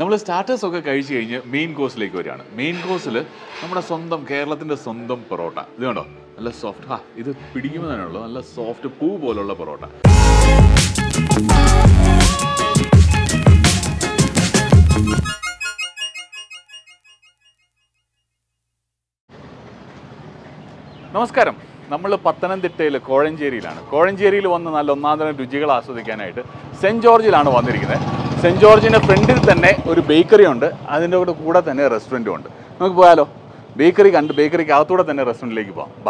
നമ്മൾ സ്റ്റാർട്ടേഴ്സ് ഒക്കെ കഴിച്ച് കഴിഞ്ഞ് മെയിൻ കോഴ്സിലേക്ക് വരികയാണ് മെയിൻ കോഴ്സിൽ നമ്മുടെ സ്വന്തം കേരളത്തിൻ്റെ സ്വന്തം പൊറോട്ട ഇത് കണ്ടോ നല്ല സോഫ്റ്റ് ഹാ ഇത് പിടിക്കുമ്പോൾ തന്നെ ഉള്ളൂ നല്ല സോഫ്റ്റ് പൂ പോലുള്ള പൊറോട്ട നമസ്കാരം നമ്മൾ പത്തനംതിട്ടയിൽ കോഴഞ്ചേരിയിലാണ് കോഴഞ്ചേരിയിൽ വന്ന് നല്ല ഒന്നാന്തരം രുചികൾ ആസ്വദിക്കാനായിട്ട് സെൻറ് ജോർജിലാണ് വന്നിരിക്കുന്നത് സെൻറ് ജോർജിൻ്റെ ഫ്രണ്ടിൽ തന്നെ ഒരു ബേക്കറി ഉണ്ട് അതിൻ്റെ കൂടെ കൂടെ തന്നെ റെസ്റ്റോറൻറ്റും ഉണ്ട് നമുക്ക് പോയാലോ ബേക്കറി കണ്ട് ബേക്കറിക്ക് അകത്തൂടെ തന്നെ റെസ്റ്റോറൻറ്റിലേക്ക് പോകാം ബാ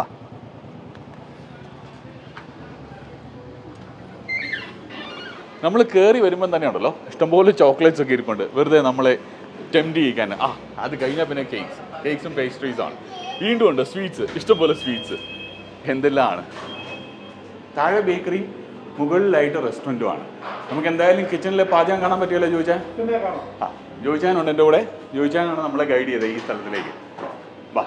നമ്മൾ കയറി വരുമ്പം തന്നെ ഉണ്ടല്ലോ ഇഷ്ടംപോലെ ചോക്ലേറ്റ്സ് ഒക്കെ ഇരിപ്പുണ്ട് വെറുതെ നമ്മളെ ടെംപ്റ്റ് ചെയ്യിക്കാൻ ആ അത് കഴിഞ്ഞാൽ പിന്നെ കേക്ക്സ് കേക്ക്സും പേസ്ട്രീസ് ആണ് വീണ്ടും ഉണ്ട് സ്വീറ്റ്സ് ഇഷ്ടംപോലെ സ്വീറ്റ്സ് എന്തെല്ലാമാണ് താഴെ ബേക്കറി മുകളിലായിട്ട് റെസ്റ്റോറൻറ്റും ആണ് നമുക്ക് എന്തായാലും കിച്ചണിലെ പാചകം കാണാൻ പറ്റുമല്ലോ ചോദിച്ചാൽ ആ ജോയിച്ചാനുണ്ട് എൻ്റെ കൂടെ ജോയിച്ചാനാണ് നമ്മളെ ഗൈഡ് ചെയ്തത് ഈ സ്ഥലത്തിലേക്ക് വാ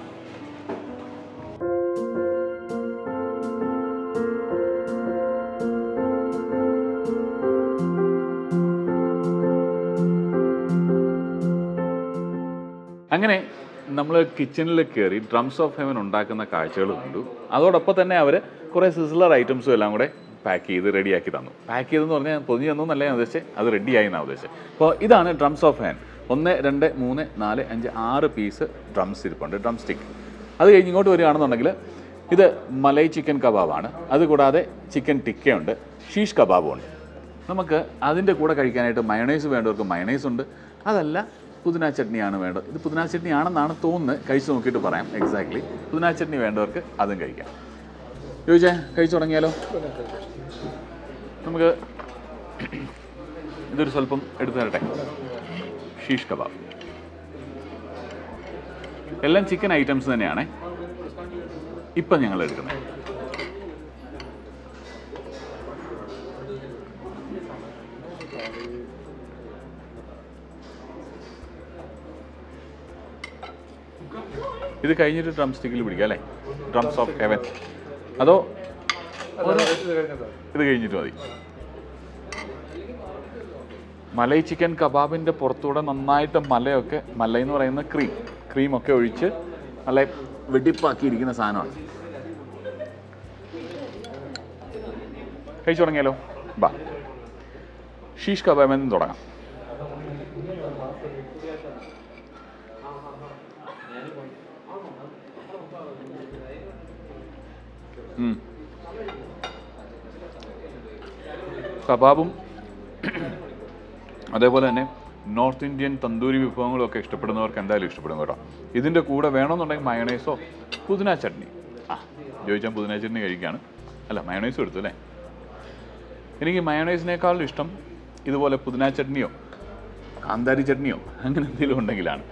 അങ്ങനെ നമ്മൾ കിച്ചണിൽ കയറി ഡ്രംസ് ഓഫ് ഹെവൻ ഉണ്ടാക്കുന്ന കാഴ്ചകൾ കണ്ടു അതോടൊപ്പം തന്നെ അവർ കുറേ സിസിലർ ഐറ്റംസും എല്ലാം കൂടെ പാക്ക് ചെയ്ത് റെഡിയാക്കി തന്നു പാക്ക് ചെയ്തെന്ന് പറഞ്ഞാൽ പൊതിഞ്ഞ് തന്നു എന്നല്ല ഞാൻ ഉദ്ദേശിച്ചത് അത് റെഡിയായി എന്നാണ് ഉദ്ദേശിച്ചത് അപ്പോൾ ഇതാണ് ഡ്രംസ് ഓഫ് ഹെവൻ ഒന്ന് രണ്ട് മൂന്ന് നാല് അഞ്ച് ആറ് പീസ് ഡ്രംസ് ഇരിപ്പുണ്ട് ഡ്രം സ്റ്റിക്ക് അത് കഴിഞ്ഞ് ഇങ്ങോട്ട് വരികയാണെന്നുണ്ടെങ്കിൽ ഇത് മലൈ ചിക്കൻ കബാബാണ് അതുകൂടാതെ ചിക്കൻ ടിക്കയുണ്ട് ഷീഷ് കബാബും ഉണ്ട് നമുക്ക് അതിൻ്റെ കൂടെ കഴിക്കാനായിട്ട് മയണൈസ് വേണ്ടവർക്ക് മയണൈസ് ഉണ്ട് അതല്ല പുതിന ചട്നിയാണ് വേണ്ടത് ഇത് പുതിന ചട്നി ആണെന്നാണ് തോന്നുന്നത് കഴിച്ച് നോക്കിയിട്ട് പറയാം എക്സാക്ട്ലി പുതിന ചട്നി വേണ്ടവർക്ക് അതും കഴിക്കാം ചോദിച്ചേ കഴിച്ചു തുടങ്ങിയാലോ നമുക്ക് ഇതൊരു സ്വല്പം എടുത്തു തരട്ടെ ഷീഷ് കബാബ് എല്ലാം ചിക്കൻ ഐറ്റംസ് തന്നെയാണേ ഇപ്പം ഞങ്ങൾ എടുക്കുന്നത് ഇത് കഴിഞ്ഞിട്ട് ഡ്രം സ്റ്റിക്കിൽ പിടിക്കാം അല്ലേ ഡ്രംസ് ഓഫ് ഹെവൻ അതോ ഇത് കഴിഞ്ഞിട്ട് മതി മലൈ ചിക്കൻ കബാബിൻ്റെ പുറത്തൂടെ നന്നായിട്ട് മലയൊക്കെ മല എന്ന് പറയുന്ന ക്രീം ക്രീമൊക്കെ ഒഴിച്ച് നല്ല വെടിപ്പാക്കിയിരിക്കുന്ന സാധനമാണ് കഴിച്ചു തുടങ്ങിയാലോ ബാ ഷീഷ് കബാബിൽ നിന്ന് തുടങ്ങാം ഉം. കബാബും അതേപോലെ തന്നെ നോർത്ത് ഇന്ത്യൻ തന്തൂരി വിഭവങ്ങളൊക്കെ ഇഷ്ടപ്പെടുന്നവർക്ക് എന്തായാലും ഇഷ്ടപ്പെടും കേട്ടോ ഇതിൻ്റെ കൂടെ വേണമെന്നുണ്ടെങ്കിൽ മയണൈസോ പുതിന ചട്നി ആ ചോദിച്ചാൽ പുതിന ചട്നി കഴിക്കുകയാണ് അല്ല മയണൈസും എടുത്തു അല്ലേ എനിക്ക് മയണൈസിനേക്കാളും ഇഷ്ടം ഇതുപോലെ പുതിന ചട്നിയോ കാന്താരി ചട്നിയോ അങ്ങനെ എന്തെങ്കിലും ഉണ്ടെങ്കിലാണ്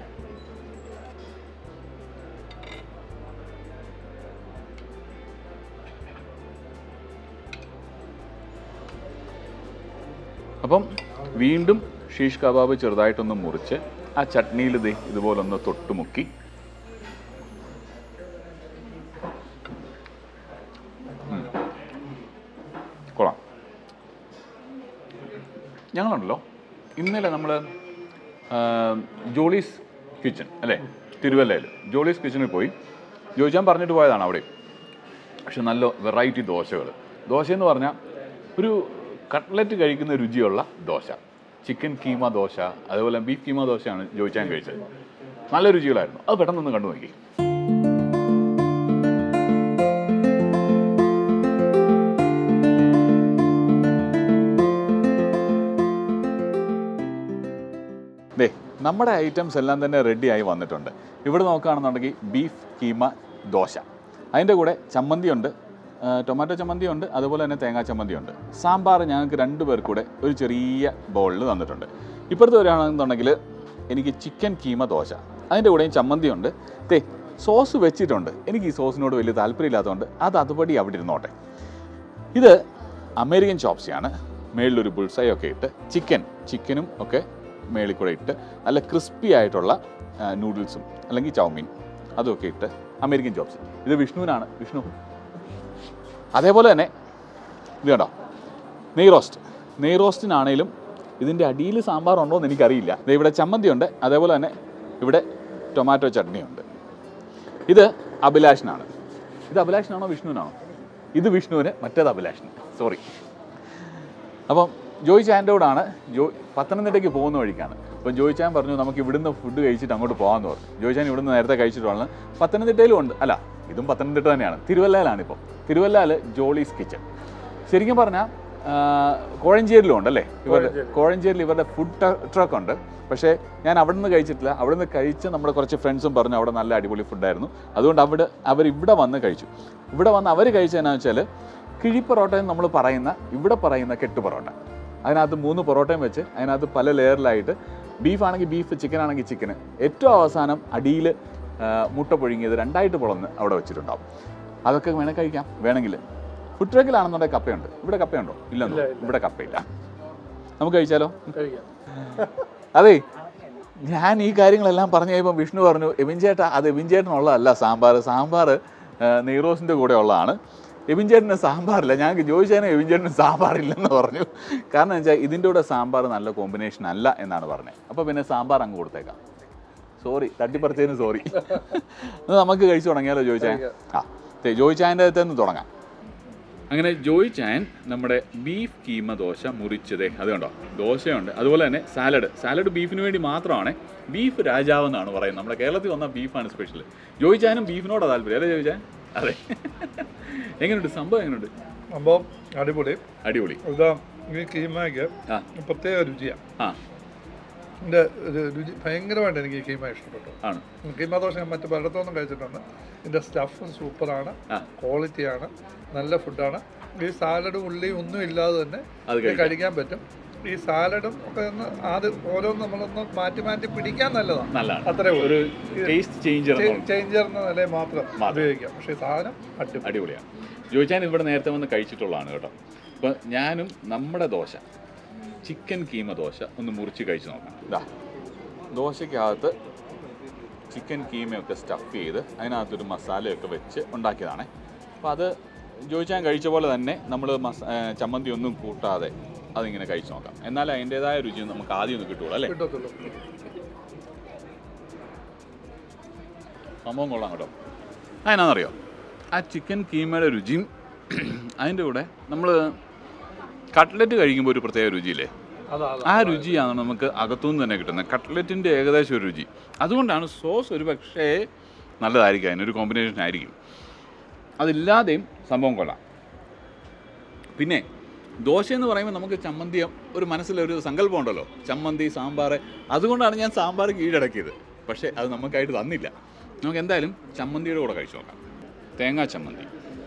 അപ്പം വീണ്ടും ഷീഷ് കബാബ് ചെറുതായിട്ടൊന്ന് മുറിച്ച് ആ ചട്നിയിൽ ദേ ഇതുപോലെ ഒന്ന് തൊട്ട് മുക്കി ഉം. കൊള്ളാം ഞങ്ങളുണ്ടല്ലോ ഇന്നലെ നമ്മൾ ജോളീസ് കിച്ചൺ അല്ലേ തിരുവല്ലയിൽ ജോളീസ് കിച്ചണിൽ പോയി ജോയിച്ചാൻ പറഞ്ഞിട്ട് പോയതാണ് അവിടെ പക്ഷെ നല്ല വെറൈറ്റി ദോശകൾ ദോശ എന്ന് പറഞ്ഞാൽ ഒരു കട്ട്ലറ്റ് കഴിക്കുന്ന രുചിയുള്ള ദോശ ചിക്കൻ കീമ ദോശ അതുപോലെ ബീഫ് കീമ ദോശയാണ് ജോയിച്ചാൻ കഴിച്ചത് നല്ല രുചികളായിരുന്നു അത് പെട്ടെന്നൊന്ന് കണ്ടു നോക്കി ദേ നമ്മുടെ ഐറ്റംസ് എല്ലാം തന്നെ റെഡിയായി വന്നിട്ടുണ്ട് ഇവിടെ നോക്കുകയാണെന്നുണ്ടെങ്കിൽ ബീഫ് കീമ ദോശ അതിൻ്റെ കൂടെ ചമ്മന്തിയുണ്ട് ആ, ടൊമാറ്റോ ചമ്മന്തിയുണ്ട് അതുപോലെ തന്നെ തേങ്ങാ ചമ്മന്തിയുണ്ട് സാമ്പാർ ഞങ്ങൾക്ക് രണ്ട് പേർ കൂടെ ഒരു ചെറിയ ബൗളിൽ തന്നിട്ടുണ്ട് ഇപ്പുറത്ത് വരികയാണെന്നുണ്ടെങ്കിൽ എനിക്ക് ചിക്കൻ കീമ ദോശ അതിൻ്റെ കൂടെയും ചമ്മന്തിയുണ്ട് തേ സോസ് വെച്ചിട്ടുണ്ട് എനിക്ക് ഈ സോസിനോട് വലിയ താല്പര്യമില്ലാത്തതുകൊണ്ട് അത് അതുപടി അവിടെ ഇരുന്നോട്ടെ ഇത് അമേരിക്കൻ ചോപ്സിയാണ് മേളിലൊരു ബുൾസൈ ഒക്കെ ഇട്ട് ചിക്കൻ ചിക്കനും ഒക്കെ മേളിൽ കൂടെ ഇട്ട് നല്ല ക്രിസ്പി ആയിട്ടുള്ള നൂഡിൽസും അല്ലെങ്കിൽ ചൗമീൻ അതുമൊക്കെ ഇട്ട് അമേരിക്കൻ ചോപ്സ് ഇത് വിഷ്ണുവിനാണ് വിഷ്ണു അതേപോലെ തന്നെ ഇത് കണ്ടോ നെയ് റോസ്റ്റ് നെയ് റോസ്റ്റിനാണേലും ഇതിൻ്റെ അടിയിൽ സാമ്പാർ ഉണ്ടോ എന്ന് എനിക്കറിയില്ല ദേ ഇവിടെ ചമ്മന്തി ഉണ്ട് അതേപോലെ തന്നെ ഇവിടെ ടൊമാറ്റോ ചട്നിയുണ്ട് ഇത് അഭിലാഷിനാണ് ഇത് അഭിലാഷിനാണോ വിഷ്ണുവിനാണോ ഇത് വിഷ്ണുവിന് മറ്റേത് അഭിലാഷിന് സോറി അപ്പം ജോയി ചാൻ്റെ കൂടാണ് ജോ പത്തനംതിട്ടയ്ക്ക് പോകുന്ന വഴിക്കാണ് അപ്പം ജോയി ചാൻ പറഞ്ഞു നമുക്ക് ഇവിടുന്ന് ഫുഡ് കഴിച്ചിട്ട് അങ്ങോട്ട് പോകാമെന്ന് പറഞ്ഞു ജോയി ചാൻ ഇവിടുന്ന് നേരത്തെ കഴിച്ചിട്ടുള്ള പത്തനംതിട്ടയിലും ഉണ്ട് അല്ല ഇതും പത്തനംതിട്ട തന്നെയാണ് തിരുവല്ലയിലാണ് ഇപ്പോൾ തിരുവല്ലയിൽ ജോളീസ് കിച്ചൺ ശരിക്കും പറഞ്ഞാൽ കോഴഞ്ചേരിലും ഉണ്ട് അല്ലേ ഇവരുടെ കോഴഞ്ചേരിയിൽ ഇവരുടെ ഫുഡ് ട്രക്ക് ഉണ്ട് പക്ഷേ ഞാൻ അവിടെ നിന്ന് കഴിച്ചിട്ടില്ല അവിടെ നിന്ന് കഴിച്ച് നമ്മുടെ കുറച്ച് ഫ്രണ്ട്സും പറഞ്ഞു അവിടെ നല്ല അടിപൊളി ഫുഡായിരുന്നു അതുകൊണ്ട് അവിടെ അവർ ഇവിടെ വന്ന് കഴിച്ചു ഇവിടെ വന്ന് അവർ കഴിച്ചതെന്നു വെച്ചാൽ കിഴി പൊറോട്ട എന്ന് നമ്മൾ പറയുന്ന ഇവിടെ പറയുന്ന കെട്ട് പൊറോട്ട അതിനകത്ത് മൂന്ന് പൊറോട്ടയും വെച്ച് അതിനകത്ത് പല ലെയറിലായിട്ട് ബീഫ് ആണെങ്കിൽ ബീഫ് ചിക്കൻ ആണെങ്കിൽ ചിക്കന് ഏറ്റവും അവസാനം അടിയിൽ മുട്ട പുഴുങ്ങിയത് രണ്ടായിട്ട് പൊളന്ന് അവിടെ വെച്ചിട്ടുണ്ടാവും അതൊക്കെ വേണേൽ കഴിക്കാം വേണമെങ്കിൽ ഫുഡ് ട്രക്കിലാണെന്നുണ്ടെങ്കിൽ കപ്പയുണ്ട് ഇവിടെ കപ്പയുണ്ടോ ഇല്ലെന്നോ ഇവിടെ കപ്പയില്ല നമുക്ക് കഴിച്ചാലോ കഴിക്കാം അതെ ഞാൻ ഈ കാര്യങ്ങളെല്ലാം പറഞ്ഞു കഴിയുമ്പോൾ വിഷ്ണു പറഞ്ഞു എബിൻ ചേട്ടാ അത് എബിൻ ചേട്ടനുള്ളതല്ല സാമ്പാർ സാമ്പാർ നെയ്റോസിൻ്റെ കൂടെ ഉള്ളതാണ് എബിൻ ചേട്ടന് സാമ്പാറില്ല ഞങ്ങൾക്ക് ചോദിച്ചതിന് എബിൻ ചേട്ടന് സാമ്പാറില്ലെന്ന് പറഞ്ഞു കാരണം വെച്ചാൽ ഇതിൻ്റെ കൂടെ സാമ്പാർ നല്ല കോമ്പിനേഷൻ അല്ല എന്നാണ് പറഞ്ഞത് അപ്പോൾ പിന്നെ സാമ്പാർ അങ്ങ് കൊടുത്തേക്കാം സോറി തട്ടിപ്പറിച്ചതിന് സോറി നമുക്ക് കഴിച്ചു തുടങ്ങിയാലോ ചോദിച്ചാൽ ആ ദേ, ജോയിച്ചായൻ്റെ അടുത്ത് നിന്ന് തുടങ്ങാം അങ്ങനെ ജോയ് ചാൻ നമ്മുടെ ബീഫ് കീമ ദോശ മുറിച്ചത് അത് കണ്ടോ ദോശയുണ്ട് അതുപോലെ തന്നെ സാലഡ് സാലഡ് ബീഫിന് വേണ്ടി മാത്രമാണ് ബീഫ് രാജാവ് എന്നാണ് പറയുന്നത് നമ്മുടെ കേരളത്തിൽ വന്ന ബീഫാണ് സ്പെഷ്യൽ ജോയ് ചാനും ബീഫിനോടാണ് താല്പര്യം അല്ലേ ജോയ് ചാൻ അതെ എങ്ങനെയുണ്ട് സംഭവം എങ്ങനെയുണ്ട് സംഭവം അടിപൊളി അടിപൊളി ഇതാ ഈ കീമയ്ക്ക് ആ പ്രത്യേക രുചിയാണ് ആ ഇതിൻ്റെ ഒരു രുചി ഭയങ്കരമായിട്ട് എനിക്ക് ഈ കീമ ഇഷ്ടപ്പെട്ടു ആണ് കീമ ദോശ ഞാൻ മറ്റു പലയിടത്തൊന്നും കഴിച്ചിട്ടുണ്ട് ഇതിൻ്റെ സ്റ്റഫും സൂപ്പറാണ് ആ. ക്വാളിറ്റിയാണ് നല്ല ഫുഡാണ് ഈ സാലഡും ഉള്ളി ഒന്നും ഇല്ലാതെ തന്നെ അത് ഇത് കഴിക്കാം കഴിക്കാൻ പറ്റും ഈ സാലഡും ഒക്കെ ഒന്ന് ആദ്യം ഓരോന്ന് നമ്മളൊന്ന് മാറ്റി മാറ്റി പിടിക്കാൻ നല്ലതാണ് നല്ലതാണ് അത്രേ ഉള്ളൂ ഒരു ടേസ്റ്റ് ചേഞ്ചർ ചേഞ്ചർ എന്ന നിലയിൽ മാത്രം മാത്രം. ഉപയോഗിക്കാം പക്ഷേ ഈ സാധനം അടിപൊളി അടിപൊളിയാണ് ജോയിച്ചാൻ ഇവിടെ നേരത്തെ വന്ന് കഴിച്ചിട്ടുള്ളതാണ് കേട്ടോ അപ്പം ഞാനും നമ്മുടെ ദോശ ചിക്കൻ കീമ ദോശ ഒന്ന് മുറിച്ച് കഴിച്ച് നോക്കാം ഇതാ ദോശയ്ക്കകത്ത് ചിക്കൻ കീമയൊക്കെ സ്റ്റഫ് ചെയ്ത് അതിനകത്തൊരു മസാലയൊക്കെ വെച്ച് ഉണ്ടാക്കിയതാണ് അപ്പോൾ അത് ജോയിച്ചാൻ കഴിച്ച പോലെ തന്നെ നമ്മൾ മസ ഏ, ചമ്മന്തി ഒന്നും കൂട്ടാതെ അതിങ്ങനെ കഴിച്ച് നോക്കാം എന്നാൽ അതിൻ്റെതായ രുചി നമുക്ക് ആദ്യം ഒന്ന് കിട്ടുള്ളൂ അല്ലേ കിട്ടത്തുള്ളൂ സംഭവം കൊള്ളാം കേട്ടോ അതിനാണെന്നറിയോ ആ ചിക്കൻ കീമയുടെ രുചിയും അതിൻ്റെ കൂടെ നമ്മൾ കട്ട്ലറ്റ് കഴിക്കുമ്പോൾ ഒരു പ്രത്യേക രുചിയില്ലേ അതാ ആ രുചിയാണ് നമുക്ക് അകത്തുനിന്ന് തന്നെ കിട്ടുന്നത് കട്ട്ലറ്റിൻ്റെ ഏകദേശം ഒരു രുചി അതുകൊണ്ടാണ് സോസ് ഒരു പക്ഷേ നല്ലതായിരിക്കും അതിനൊരു കോമ്പിനേഷൻ ആയിരിക്കും അതില്ലാതെയും സംഭവം കൊള്ളാം പിന്നെ ദോശ എന്ന് പറയുമ്പോൾ നമുക്ക് ചമ്മന്തി ഒരു മനസ്സിലൊരു സങ്കല്പം ഉണ്ടല്ലോ ചമ്മന്തി സാമ്പാർ അതുകൊണ്ടാണ് ഞാൻ സാമ്പാർ കീഴടക്കിയത് പക്ഷേ അത് നമുക്കായിട്ട് തന്നില്ല നമുക്ക് എന്തായാലും ചമ്മന്തിയുടെ കൂടെ കഴിച്ചു നോക്കാം തേങ്ങാ ചമ്മന്തി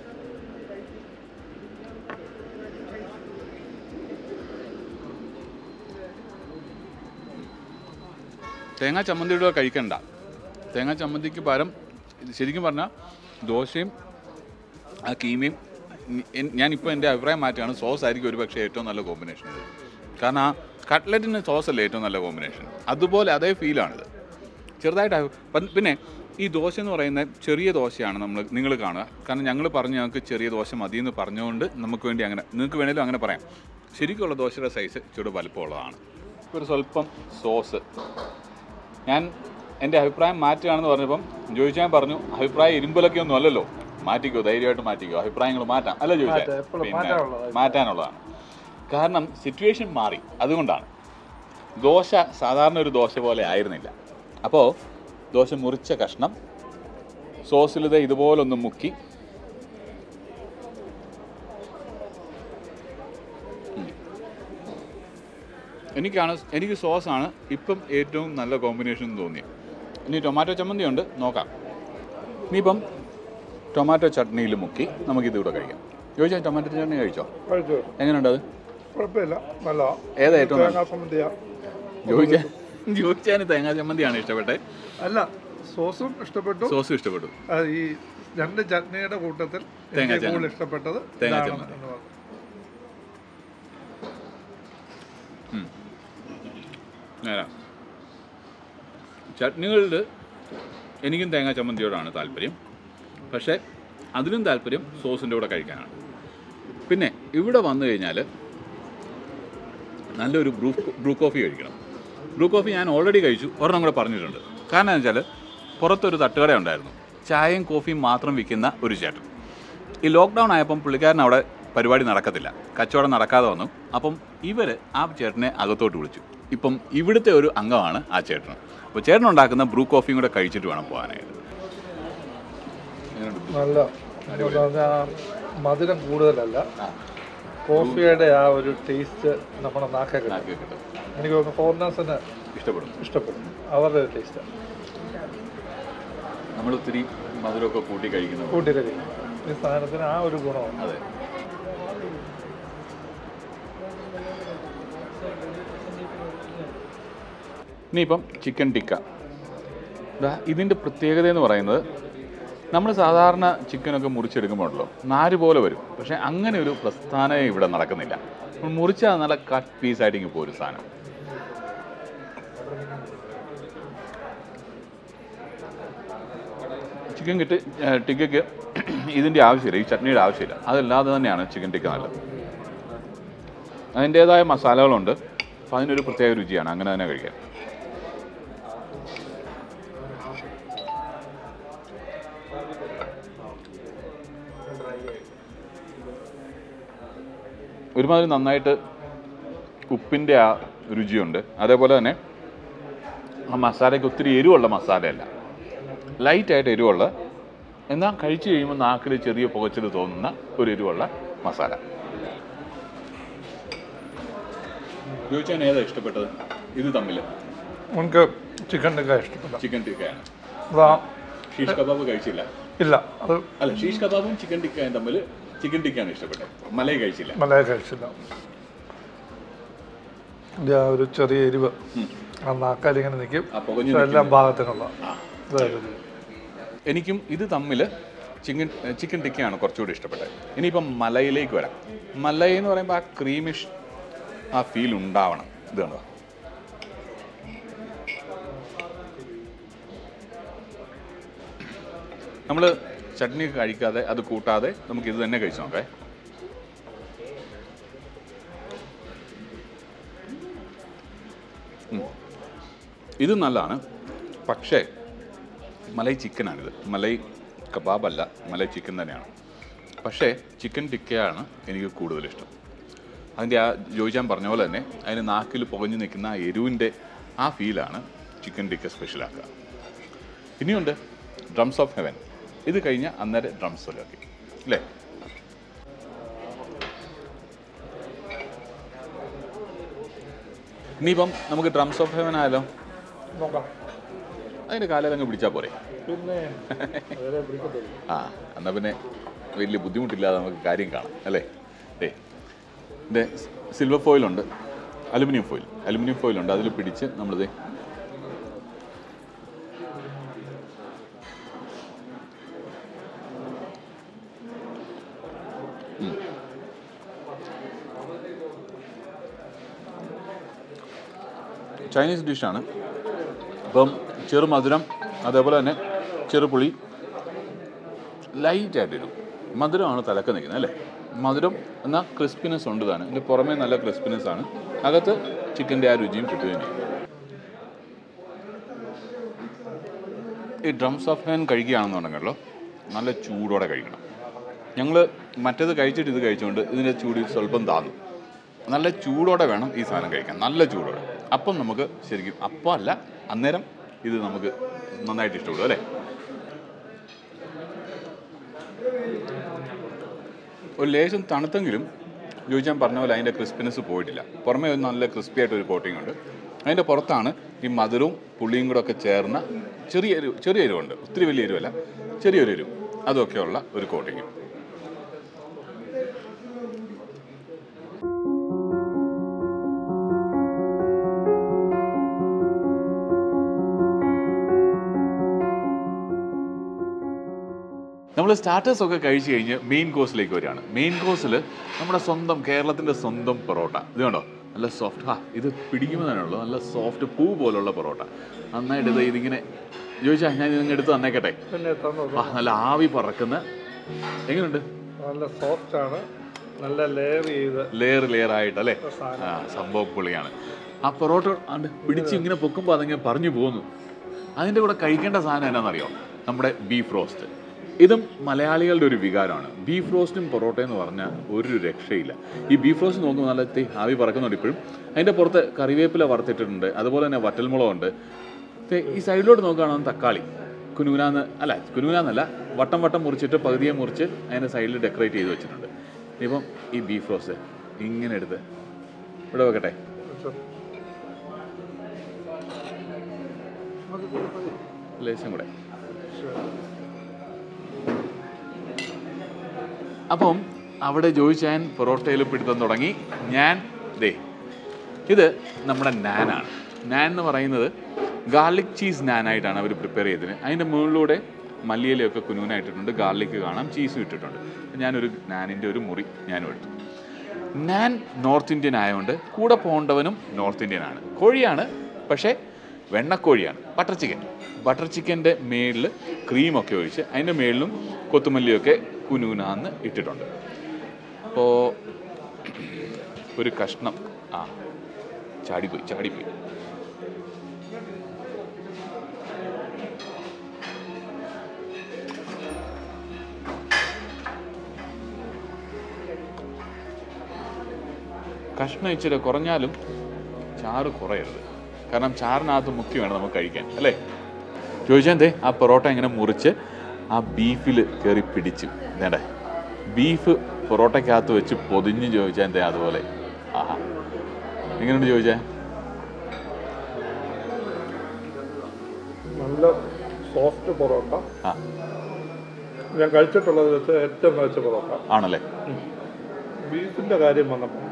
തേങ്ങാ ചമ്മന്തിയുടെ കൂടെ കഴിക്കണ്ട തേങ്ങാ ചമ്മന്തിക്ക് പകരം ഇത് ശരിക്കും പറഞ്ഞാൽ ദോശയും ആ കീമയും എൻ- ഞാനിപ്പോൾ എൻ്റെ അഭിപ്രായം മാറ്റുകയാണ് സോസ് ആയിരിക്കും ഒരു പക്ഷേ ഏറ്റവും നല്ല കോമ്പിനേഷൻ ഇത് കാരണം ആ കട്ട്ലറ്റിന് സോസ് അല്ലേ ഏറ്റവും നല്ല കോമ്പിനേഷൻ അതുപോലെ അതേ ഫീലാണിത് ചെറുതായിട്ട് അഭി- പൻ- പിന്നെ ഈ ദോശ എന്ന് പറയുന്ന ചെറിയ ദോശയാണ് നമ്മൾ നിങ്ങൾ കാണുക കാരണം ഞങ്ങൾ പറഞ്ഞു ഞങ്ങൾക്ക് ചെറിയ ദോശ മതി എന്ന് പറഞ്ഞുകൊണ്ട് നമുക്ക് വേണ്ടി അങ്ങനെ നിങ്ങൾക്ക് വേണേലും അങ്ങനെ പറയാം ശരിക്കുള്ള ദോശയുടെ സൈസ് ചൂട് വലുപ്പമുള്ളതാണ് ഒരു സ്വല്പം സോസ് ഞാൻ എൻ്റെ അഭിപ്രായം മാറ്റുകയാണെന്ന് പറഞ്ഞപ്പം ചോദിച്ചാൽ പറഞ്ഞു അഭിപ്രായം ഇരുമ്പലൊക്കെ ഒന്നും അല്ലല്ലോ മാറ്റിക്കോ ധൈര്യമായിട്ട് മാറ്റിക്കോ അഭിപ്രായങ്ങൾ മാറ്റാം അല്ല മാറ്റാം, ചോദിച്ചാൽ എപ്പോഴും പിന്നെ മാറ്റാനുള്ളതാണ്. മാറ്റാനുള്ളതാണ് കാരണം സിറ്റുവേഷൻ മാറി അതുകൊണ്ടാണ് ദോശ സാധാരണ ഒരു ദോശ പോലെ ആയിരുന്നില്ല അപ്പോൾ ദോശ മുറിച്ച കഷ്ണം സോസിലിത് ഇതുപോലൊന്ന് മുക്കി ഉം. എനിക്കാണ് എനിക്ക് സോസാണ് ഇപ്പം ഏറ്റവും നല്ല കോമ്പിനേഷൻ എന്ന് തോന്നിയത് ഇനി ടൊമാറ്റോ ചമ്മന്തി ഉണ്ട് നോക്കാം ഇനിയിപ്പം ടൊമാറ്റോ ചട്നിയിൽ മുക്കി നമുക്കിത് ഇവിടെ കഴിക്കാം ചോദിച്ചാൽ ടൊമാറ്റോ ചട്നി കഴിച്ചോ കഴിച്ചു എങ്ങനെയുണ്ട് അത് കുഴപ്പമില്ല നല്ല ഏതാ ഏറ്റവും നല്ല തേങ്ങാ സമ്മതിയാ ചോദിച്ചാൽ ചോദിച്ചാൽ തേങ്ങാ ചമ്മന്തിയാണ് ഇഷ്ടപ്പെട്ടെ അല്ല സോസും ഇഷ്ടപ്പെട്ടു സോസും ഇഷ്ടപ്പെട്ടു ആ, ഈ രണ്ട് ചട്നിയുടെ കൂട്ടത്തിൽ തേങ്ങാ എനിക്ക് ചമ്മന്തി. കൂടുതൽ ഇഷ്ടപ്പെട്ടത് തേങ്ങാ ഇതാണ് ചമ്മന്തി. എന്ന് പറഞ്ഞു. നേരാ ചട്നികളിൽ എനിക്കും തേങ്ങാ ചമ്മന്തിയോടാണ് താല്പര്യം പക്ഷേ അതിലും താല്പര്യം സോസിൻ്റെ കൂടെ കഴിക്കാനാണ് പിന്നെ ഇവിടെ വന്നു കഴിഞ്ഞാൽ നല്ലൊരു ബ്രൂ ബ്രൂ കോഫി കഴിക്കണം ബ്രൂ കോഫി ഞാൻ ഓൾറെഡി കഴിച്ചു ഒരെണ്ണം കൂടെ പറഞ്ഞിട്ടുണ്ട് കാരണം എന്ന് വെച്ചാൽ പുറത്തൊരു തട്ടുകട ഉണ്ടായിരുന്നു ചായയും കോഫിയും മാത്രം വിൽക്കുന്ന ഒരു ചേട്ടൻ ഈ ലോക്ക്ഡൗൺ ആയപ്പം പുള്ളിക്കാരൻ അവിടെ പരിപാടി നടക്കത്തില്ല കച്ചവടം നടക്കാതെ വന്നു അപ്പം ഇവർ ആ ചേട്ടനെ അകത്തോട്ട് വിളിച്ചു ഇപ്പം ഇവിടുത്തെ ഒരു അംഗമാണ് ആ ചേട്ടൻ അപ്പോൾ ചേട്ടൻ ഉണ്ടാക്കുന്ന ബ്രൂ കോഫിയും കൂടെ കഴിച്ചിട്ട് വേണം പോകാനായിട്ട് എങ്ങനെയുണ്ട്? നല്ല എന്ന് പറഞ്ഞാൽ മധുരം കൂടുതലല്ല കോഫിയുടെ ആ ഒരു ടേസ്റ്റ് നമ്മുടെ നാക്കെ കിട്ടും നാക്കിൽ കിട്ടും. എനിക്ക് തോന്നുന്നു ഫോറിനേഴ്സിന് ഇഷ്ടപ്പെടും ഇഷ്ടപ്പെടും അവരുടെ ടേസ്റ്റ് നമ്മൾ ഒത്തിരി മധുരമൊക്കെ കൂട്ടി കഴിക്കുന്നത് കൂട്ടി കഴിക്കും ഈ സാധനത്തിന് ആ ഒരു ഗുണമാണ് അതെ ഇനിയിപ്പം ചിക്കൻ ടിക്ക ദാ ഇതിൻ്റെ പ്രത്യേകത എന്ന് പറയുന്നത് നമ്മൾ സാധാരണ ചിക്കനൊക്കെ മുറിച്ചെടുക്കുമ്പോഴല്ലോ നാര് പോലെ വരും പക്ഷേ അങ്ങനെ ഒരു പ്രസ്ഥാനം ഇവിടെ നടക്കുന്നില്ല നമ്മൾ മുറിച്ചാൽ നല്ല കട്ട് പീസായിട്ട് ഇങ്ങനെ പോരും സാധനം ചിക്കൻ കിട്ടി ടിക്കയ്ക്ക് ഇതിൻ്റെ ആവശ്യമില്ല ഈ ചട്നിയുടെ ആവശ്യമില്ല അതല്ലാതെ തന്നെയാണ് ചിക്കൻ ടിക്ക നല്ലത് അതിൻ്റേതായ മസാലകളുണ്ട് അപ്പോൾ അതിനൊരു പ്രത്യേക രുചിയാണ് അങ്ങനെ തന്നെ കഴിക്കാൻ ഒരുമാതിരി നന്നായിട്ട് ഉപ്പിൻ്റെ ആ രുചിയുണ്ട് അതേപോലെ തന്നെ ആ മസാലയ്ക്ക് ഒത്തിരി എരിവുള്ള മസാലയല്ല ലൈറ്റായിട്ട് എരിവുള്ള എന്നാൽ കഴിച്ചു കഴിയുമ്പോൾ നാക്കിൽ ചെറിയ പുകച്ചിൽ തോന്നുന്ന ഒരു എരിവുള്ള മസാല ചോദിച്ചാൽ ഏതാ ഇഷ്ടപ്പെട്ടത് ഇത് തമ്മിൽ നമുക്ക് ചിക്കൻ ടിക്ക ഇഷ്ടപ്പെടാം ചിക്കൻ ടിക്കയാണ് അതാ ഷീഷ് കബാബ് കഴിച്ചില്ല ഇല്ല അത് അല്ല ഷീഷ് കബാബും ചിക്കൻ ടിക്കയും തമ്മിൽ ചിക്കൻ ടിക്കയാണ് ഇഷ്ടപ്പെട്ടത് മലയെ കഴിച്ചില്ല മലയ കഴിച്ചില്ല ഇതിന്റെ ആ ഒരു ചെറിയ എരിവ് ഉം. ആ നാക്കാലിങ്ങനെ നിൽക്കും ആ പുകഞ്ഞു പക്ഷെ എല്ലാം ഭാഗത്തിനുള്ള ഇതായിരുന്നു എനിക്കും ഇത് തമ്മിൽ ചിക്കൻ ചിക്കൻ ടിക്കയാണ് കുറച്ചുകൂടി ഇഷ്ടപ്പെട്ടത് ഇനിയിപ്പം മലയിലേക്ക് വരാം മലയി എന്ന് പറയുമ്പോൾ ആ ക്രീമിഷ് ആ ഫീൽ ഉണ്ടാവണം ഇത് കണ്ടോ നമ്മൾ ചട്നി കഴിക്കാതെ അത് കൂട്ടാതെ നമുക്ക് ഇത് തന്നെ കഴിച്ചു നോക്കേ ഉം. ഇത് നല്ലതാണ് പക്ഷേ മലൈ ചിക്കനാണിത് മലൈ കബാബല്ല മലൈ ചിക്കൻ തന്നെയാണ് പക്ഷേ ചിക്കൻ ടിക്കയാണ് എനിക്ക് കൂടുതൽ ഇഷ്ടം അതിൻ്റെ ആ ജോയിച്ചാൻ പറഞ്ഞ പോലെ തന്നെ അതിന് നാക്കിൽ പുകഞ്ഞു നിൽക്കുന്ന ആ എരിവിൻ്റെ ആ ഫീലാണ് ചിക്കൻ ടിക്ക സ്പെഷ്യലാക്കുക ഇനിയുണ്ട് ഡ്രംസ് ഓഫ് ഹെവൻ ഇത് കഴിഞ്ഞ അന്നേരം ഡ്രംസ് ഒലാക്കി അല്ലേ ഇനിയിപ്പം നമുക്ക് ഡ്രംസ് ഓഫ് ഹെവൻ ആയാലോ നോക്കാം അതിൻ്റെ കാലം അങ്ങ് പിടിച്ചാൽ പോരെ പിന്നെ വേറെ പിടിക്കത്തില്ല ആ എന്നാൽ പിന്നെ വലിയ ബുദ്ധിമുട്ടില്ലാതെ നമുക്ക് കാര്യം കാണാം അല്ലേ ഏ ഇതിൻ്റെ സിൽവർ ഫോയിലുണ്ട് അലുമിനിയം ഫോയിൽ അലുമിനിയം ഫോയിലുണ്ട് അതിൽ പിടിച്ച് നമ്മളിത് ഉം. ചൈനീസ് ഡിഷാണ് അപ്പം ചെറുമധുരം അതേപോലെ തന്നെ ചെറുപുളി ലൈറ്റായിട്ട് ഇടും മധുരമാണ് തലക്ക് നിൽക്കുന്നത് അല്ലേ മധുരം എന്നാൽ ക്രിസ്പിനെസ് ഉണ്ട് താനും ഇതിൻ്റെ പുറമേ നല്ല ക്രിസ്പിനെസ് ആണ് അകത്ത് ചിക്കൻ്റെ ആ രുചിയും കിട്ടുകയും ചെയ്യും ഈ ഡ്രംസ് ഓഫ് ഹാൻ കഴിക്കുകയാണെന്നുണ്ടെങ്കിലോ നല്ല ചൂടോടെ കഴിക്കണം ഞങ്ങൾ മറ്റേത് കഴിച്ചിട്ട് ഇത് കഴിച്ചുകൊണ്ട് ഇതിൻ്റെ ചൂട് സ്വല്പം താന്നു നല്ല ചൂടോടെ വേണം ഈ സാധനം കഴിക്കാൻ നല്ല ചൂടോടെ അപ്പം നമുക്ക് ശരിക്കും അപ്പം അല്ല അന്നേരം ഇത് നമുക്ക് നന്നായിട്ട് ഇഷ്ടപ്പെടും അല്ലേ ഒരു ലേശം തണുത്തെങ്കിലും ചോദിച്ചാൽ പറഞ്ഞ പോലെ അതിൻ്റെ ക്രിസ്പിനെസ് പോയിട്ടില്ല പുറമേ ഒരു നല്ല ക്രിസ്പി ആയിട്ട് ഒരു കോട്ടിംഗ് ഉണ്ട് അതിൻ്റെ പുറത്താണ് ഈ മധുരവും പുളിയും കൂടെ ഒക്കെ ചേർന്ന ചെറിയ എരിവ് ചെറിയ എരിവുണ്ട് ഒത്തിരി വലിയ എരിവല്ല ചെറിയൊരു എരിവ് അതൊക്കെയുള്ള ഒരു കോട്ടിങ് നമ്മൾ സ്റ്റാർട്ടേഴ്സ് ഒക്കെ കഴിച്ച് കഴിഞ്ഞ് മെയിൻ കോഴ്സിലേക്ക് വരികയാണ് മെയിൻ കോഴ്സിൽ നമ്മുടെ സ്വന്തം കേരളത്തിൻ്റെ സ്വന്തം പൊറോട്ട ഇത് കണ്ടോ നല്ല സോഫ്റ്റ് ആ ഇത് പിടിക്കുമ്പോൾ തന്നെ ഉള്ളൂ നല്ല സോഫ്റ്റ് പൂ പോലുള്ള പൊറോട്ട നന്നായിട്ട് ഇത് ഇതിങ്ങനെ ചോദിച്ചാൽ ഞാൻ ഇതിങ്ങനെ എടുത്ത് തന്നേക്കട്ടെ പിന്നെ തന്നത് ആ നല്ല ആവി പറക്കുന്ന എങ്ങനെയുണ്ട് നല്ല സോഫ്റ്റ് ആണ് നല്ല ലെയർ ചെയ്ത് ലെയർ ലെയർ ആയിട്ട് അല്ലേ ആ സംഭവം പൊളിയാണ് ആ പൊറോട്ട ആണ്ട് പിടിച്ച് ഇങ്ങനെ പൊക്കുമ്പോൾ അതിങ്ങനെ പറഞ്ഞു പോകുന്നു അതിൻ്റെ കൂടെ കഴിക്കേണ്ട സാധനം എന്നാണെന്നറിയോ നമ്മുടെ ബീഫ് റോസ്റ്റ് ഇതും മലയാളികളുടെ ഒരു വികാരമാണ് ബീഫ് റോസ്റ്റും പൊറോട്ടയും എന്ന് പറഞ്ഞാൽ ഒരു രക്ഷയില്ല ഈ ബീഫ് റോസ്റ്റ് നോക്കുമ്പോൾ നല്ല തീ ആവി പറക്കുന്നുണ്ട് ഇപ്പോഴും അതിൻ്റെ പുറത്ത് കറിവേപ്പില വറുത്തിട്ടിട്ടുണ്ട് അതുപോലെ തന്നെ വറ്റൽമുളകുണ്ട് ദേ, ഈ സൈഡിലോട്ട് നോക്കുകയാണെങ്കിൽ തക്കാളി കുനൂനാന്ന് അല്ല കുനൂനാന്നല്ല വട്ടം വട്ടം മുറിച്ചിട്ട് പകുതിയെ മുറിച്ച് അതിൻ്റെ സൈഡിൽ ഡെക്കറേറ്റ് ചെയ്ത് വെച്ചിട്ടുണ്ട് ഇപ്പം ഈ ബീഫ് റോസ്റ്റ് ഇങ്ങനെ എടുത്ത് ഇവിടെ വെക്കട്ടെ ലേശം കൂടെ അപ്പം അവിടെ ജോയിച്ചാൻ പൊറോട്ടയിൽ പിടുത്തം തുടങ്ങി ഞാൻ ദേ ഇത് നമ്മുടെ നാനാണ് നാൻ എന്ന് പറയുന്നത് ഗാർലിക് ചീസ് നാനായിട്ടാണ് അവർ പ്രിപ്പയർ ചെയ്തത് അതിൻ്റെ മുകളിലൂടെ മല്ലിയിലയൊക്കെ കുനൂനായിട്ടിട്ടുണ്ട് ഗാർലിക് കാണാം ചീസും ഇട്ടിട്ടുണ്ട് ഞാനൊരു നാനിൻ്റെ ഒരു മുറി ഞാനും എടുത്തു നാൻ നോർത്ത് ഇന്ത്യൻ ആയതുകൊണ്ട് കൂടെ പോകേണ്ടവനും നോർത്ത് ഇന്ത്യൻ ആണ് കോഴിയാണ് പക്ഷേ വെണ്ണക്കോഴിയാണ് ബട്ടർ ചിക്കൻ ബട്ടർ ചിക്കൻ്റെ മേളിൽ ക്രീമൊക്കെ ഒഴിച്ച് അതിൻ്റെ മേളിലും കൊത്തുമല്ലിയൊക്കെ കുനൂനാന്ന് ഇട്ടിട്ടുണ്ട് അപ്പോൾ ഒരു കഷ്ണം ആ ചാടിപ്പോയി ചാടിപ്പോയി കഷ്ണം ഇച്ചിരി കുറഞ്ഞാലും ചാറ് കുറയരുത് കാരണം ചാറിനകത്ത് മുക്കി വേണം നമുക്ക് കഴിക്കാൻ അല്ലേ ചോദിച്ചാൽ എന്തേ ആ പൊറോട്ട ഇങ്ങനെ മുറിച്ച് ആ ബീഫിൽ കയറി പിടിച്ചു വേണ്ടേ ബീഫ് പൊറോട്ടയ്ക്കകത്ത് വെച്ച് പൊതിഞ്ഞ് ചോദിച്ചാൽ എന്തേ അതുപോലെ ആഹാ എങ്ങനെയുണ്ട് ചോദിച്ചാൽ നല്ല സോഫ്റ്റ് പൊറോട്ട ആ ഞാൻ കഴിച്ചിട്ടുള്ളത് വെച്ച് ഏറ്റവും മികച്ച പൊറോട്ട ആണല്ലേ ബീഫിന്റെ കാര്യം വന്നപ്പോൾ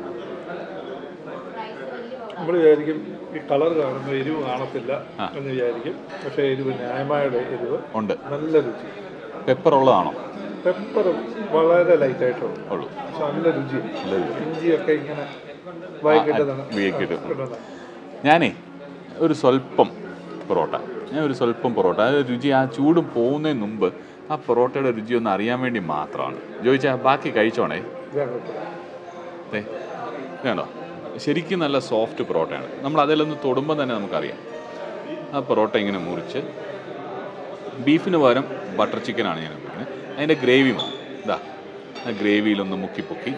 നമ്മൾ വിചാരിക്കും ഈ കളർ കാണുമ്പോൾ എരിവ് കാണത്തില്ല ആ. എന്ന് വിചാരിക്കും പക്ഷേ എരിവ് ന്യായമായ എരിവ് ഉണ്ട് നല്ല രുചി പെപ്പർ ഉള്ളതാണോ പെപ്പർ വളരെ ലൈറ്റ് ആയിട്ടുള്ളൂ ഉള്ളൂ പക്ഷെ നല്ല രുചി നല്ല രുചി. ഇഞ്ചിയൊക്കെ ഇങ്ങനെ വൈകിട്ടതാണ് വൈകിട്ട്. ഞാനേ ഒരു സ്വല്പം പൊറോട്ട ഞാൻ ഒരു സ്വല്പം പൊറോട്ട ആ രുചി ആ ചൂട് പോകുന്നതിന് മുമ്പ് ആ പൊറോട്ടയുടെ രുചി ഒന്ന് അറിയാൻ വേണ്ടി മാത്രമാണ് ചോദിച്ചാൽ ബാക്കി കഴിച്ചോണേ ദേ, വേണോ ശരിക്കും നല്ല സോഫ്റ്റ് പൊറോട്ടയാണ് നമ്മൾ അതിലൊന്ന് തൊടുമ്പോൾ തന്നെ നമുക്കറിയാം ആ പൊറോട്ട ഇങ്ങനെ മുറിച്ച് ബീഫിന് പകരം ബട്ടർ ചിക്കനാണ് ഞാൻ ഉപയോഗിക്കുന്നത് അതിൻ്റെ ഗ്രേവി മതി ഇതാ ആ ഗ്രേവിയിലൊന്ന് മുക്കി പൊക്കി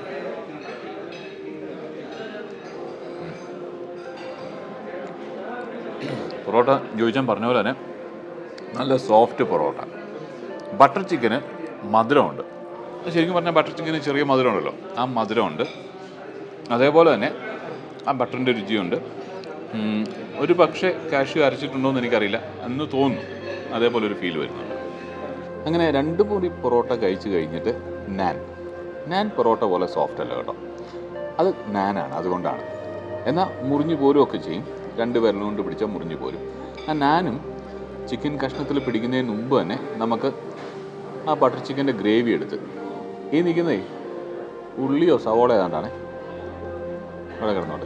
പൊറോട്ട ചോദിച്ചാൽ പറഞ്ഞ പോലെ തന്നെ നല്ല സോഫ്റ്റ് പൊറോട്ട ബട്ടർ ചിക്കന് മധുരമുണ്ട് ശരിക്കും പറഞ്ഞാൽ ബട്ടർ ചിക്കന് ചെറിയ മധുരമുണ്ടല്ലോ ആ മധുരമുണ്ട് അതേപോലെ തന്നെ ആ ബട്ടറിൻ്റെ രുചിയുണ്ട് ഉം, ഒരു പക്ഷേ കാഷ്യൂ അരച്ചിട്ടുണ്ടോ എന്ന് എനിക്കറിയില്ല എന്ന് തോന്നുന്നു അതേപോലെ ഒരു ഫീൽ വരുന്നുണ്ട് അങ്ങനെ രണ്ട് പൊടി പൊറോട്ട കഴിച്ച് കഴിഞ്ഞിട്ട് നാൻ നാൻ പൊറോട്ട പോലെ സോഫ്റ്റ് അല്ല കേട്ടോ അത് നാനാണ് അതുകൊണ്ടാണ് എന്നാൽ മുറിഞ്ഞു പോരുമൊക്കെ ചെയ്യും രണ്ട് വിരൽ കൊണ്ട് പിടിച്ചാൽ മുറിഞ്ഞു പോരും ആ നാനും ചിക്കൻ കഷ്ണത്തിൽ പിടിക്കുന്നതിന് മുമ്പ് തന്നെ നമുക്ക് ആ ബട്ടർ ചിക്കൻ്റെ ഗ്രേവി എടുത്ത് ഈ നിൽക്കുന്നേ ഉള്ളിയോ സവോള ഏതാണ്ടാണ് ഇവിടെ കിടന്നോട്ടെ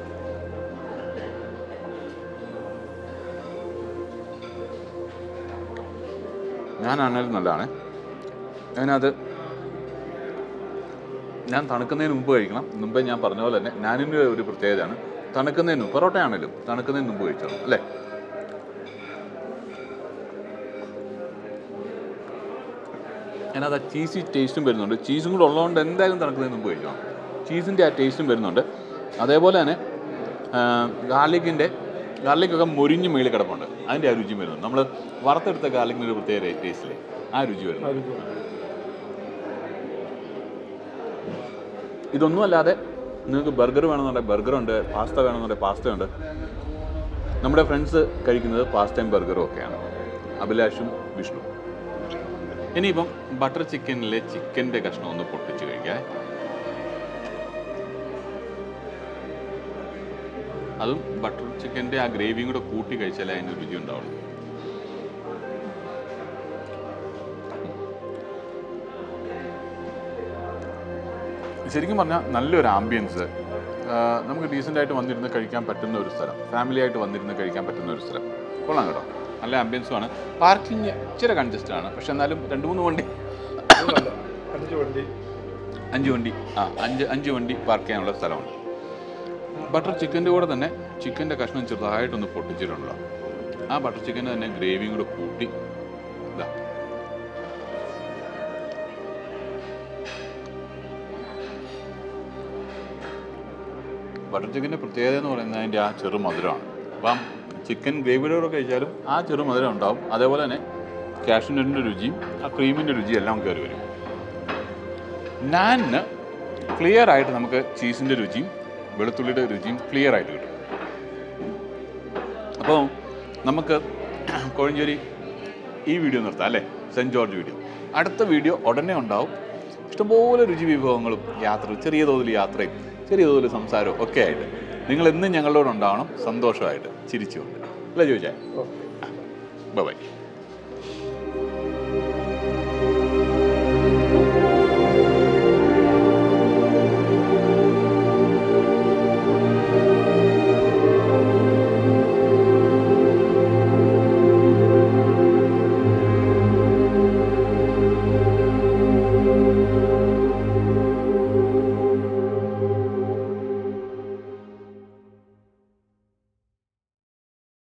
ഞാനാണേലും നല്ലതാണ് അതിനകത്ത് ഞാൻ തണുക്കുന്നതിന് മുമ്പ് കഴിക്കണം മുമ്പേ ഞാൻ പറഞ്ഞ പോലെ തന്നെ ഞാനിൻ്റെ ഒരു പ്രത്യേകതയാണ് തണുക്കുന്നതിന് മുമ്പ് പൊറോട്ട ആണെങ്കിലും തണുക്കുന്നതിന് മുമ്പ് കഴിച്ചോളാം അല്ലേ അതിനകത്ത് ആ ചീസി ടേസ്റ്റും വരുന്നുണ്ട് ചീസും കൂടെ ഉള്ളതുകൊണ്ട് എന്തായാലും തണുക്കുന്നതിന് മുമ്പ് കഴിക്കണം ചീസിൻ്റെ ആ ടേസ്റ്റും വരുന്നുണ്ട് അതേപോലെ തന്നെ ഗാർലിക്കിൻ്റെ ഗാർലിക്കൊക്കെ മൊരിഞ്ഞ് മേളിൽ കിടപ്പുണ്ട് അതിൻ്റെ ആ രുചിയും വരുന്നുണ്ട് നമ്മൾ വറുത്തെടുത്ത ഗാർലിക്കിൻ്റെ ഒരു പ്രത്യേക ടേസ്റ്റില്ലേ ആ രുചി വരുന്നു ഇതൊന്നും അല്ലാതെ നിങ്ങൾക്ക് ബർഗർ വേണമെന്നുണ്ടെങ്കിൽ ബർഗറുണ്ട് പാസ്ത വേണമെന്നുണ്ടെങ്കിൽ പാസ്ത ഉണ്ട് നമ്മുടെ ഫ്രണ്ട്സ് കഴിക്കുന്നത് പാസ്തയും ബർഗറും ഒക്കെയാണ് അഭിലാഷും വിഷ്ണു ഇനിയിപ്പം ബട്ടർ ചിക്കനിലെ ചിക്കൻ്റെ കഷ്ണം ഒന്ന് പൊട്ടിച്ച് കഴിക്കാം അതും ബട്ടർ ചിക്കൻ്റെ ആ ഗ്രേവിയും കൂടെ കൂട്ടി കഴിച്ചാലേ അതിന് രുചി ഉണ്ടാവുള്ളൂ ശരിക്കും പറഞ്ഞാൽ നല്ലൊരു ആംബിയൻസ് നമുക്ക് ഡീസൻ്റ് ആയിട്ട് വന്നിരുന്ന് കഴിക്കാൻ പറ്റുന്ന ഒരു സ്ഥലം ഫാമിലി ആയിട്ട് വന്നിരുന്ന് കഴിക്കാൻ പറ്റുന്ന ഒരു സ്ഥലം കൊള്ളാം കേട്ടോ നല്ല ആംബിയൻസുമാണ് പാർക്കിംഗ് ഇച്ചിരി കൺജസ്റ്റഡ് ആണ് പക്ഷെ എന്നാലും രണ്ട് മൂന്ന് വണ്ടി നല്ല അഞ്ച് വണ്ടി അഞ്ച് വണ്ടി ആ അഞ്ച് അഞ്ച് വണ്ടി പാർക്ക് ചെയ്യാനുള്ള സ്ഥലമുണ്ട് ബട്ടർ ചിക്കൻ്റെ കൂടെ തന്നെ ചിക്കൻ്റെ കഷ്ണം ചെറുതായിട്ടൊന്ന് പൊട്ടിച്ചിട്ടുണ്ടല്ലോ ആ ബട്ടർ ചിക്കൻ്റെ തന്നെ ഗ്രേവിയും കൂടെ കൂട്ടി ഇതാ ബട്ടർ ചിക്കൻ്റെ പ്രത്യേകത എന്ന് പറയുന്നത് അതിൻ്റെ ആ ചെറു മധുരമാണ് അപ്പം ചിക്കൻ ഗ്രേവിയുടെ കൂടെ കഴിച്ചാലും ആ ചെറു മധുരം ഉണ്ടാവും അതേപോലെ തന്നെ കാഷ്നട്ടിൻ്റെ രുചിയും ആ ക്രീമിൻ്റെ രുചിയും എല്ലാം കയറി വരും നാനിന് ക്ലിയർ ആയിട്ട് നമുക്ക് ചീസിൻ്റെ രുചിയും വെളുത്തുള്ളിയുടെ രുചിയും ക്ലിയർ ആയിട്ട് കിട്ടും അപ്പോൾ നമുക്ക് കോഴഞ്ചേരി ഈ വീഡിയോ നിർത്താം അല്ലേ സെൻറ്റ് ജോർജ് വീഡിയോ അടുത്ത വീഡിയോ ഉടനെ ഉണ്ടാവും ഇഷ്ടംപോലെ രുചി വിഭവങ്ങളും യാത്ര ചെറിയ തോതിൽ യാത്രയും ചെറിയ തോതിൽ സംസാരവും ഒക്കെ ആയിട്ട് നിങ്ങൾ എന്നും ഞങ്ങളോട് ഉണ്ടാവണം സന്തോഷമായിട്ട് ചിരിച്ചുകൊണ്ട് അല്ലേ ചോദിച്ചാൽ ഓക്കെ ബൈ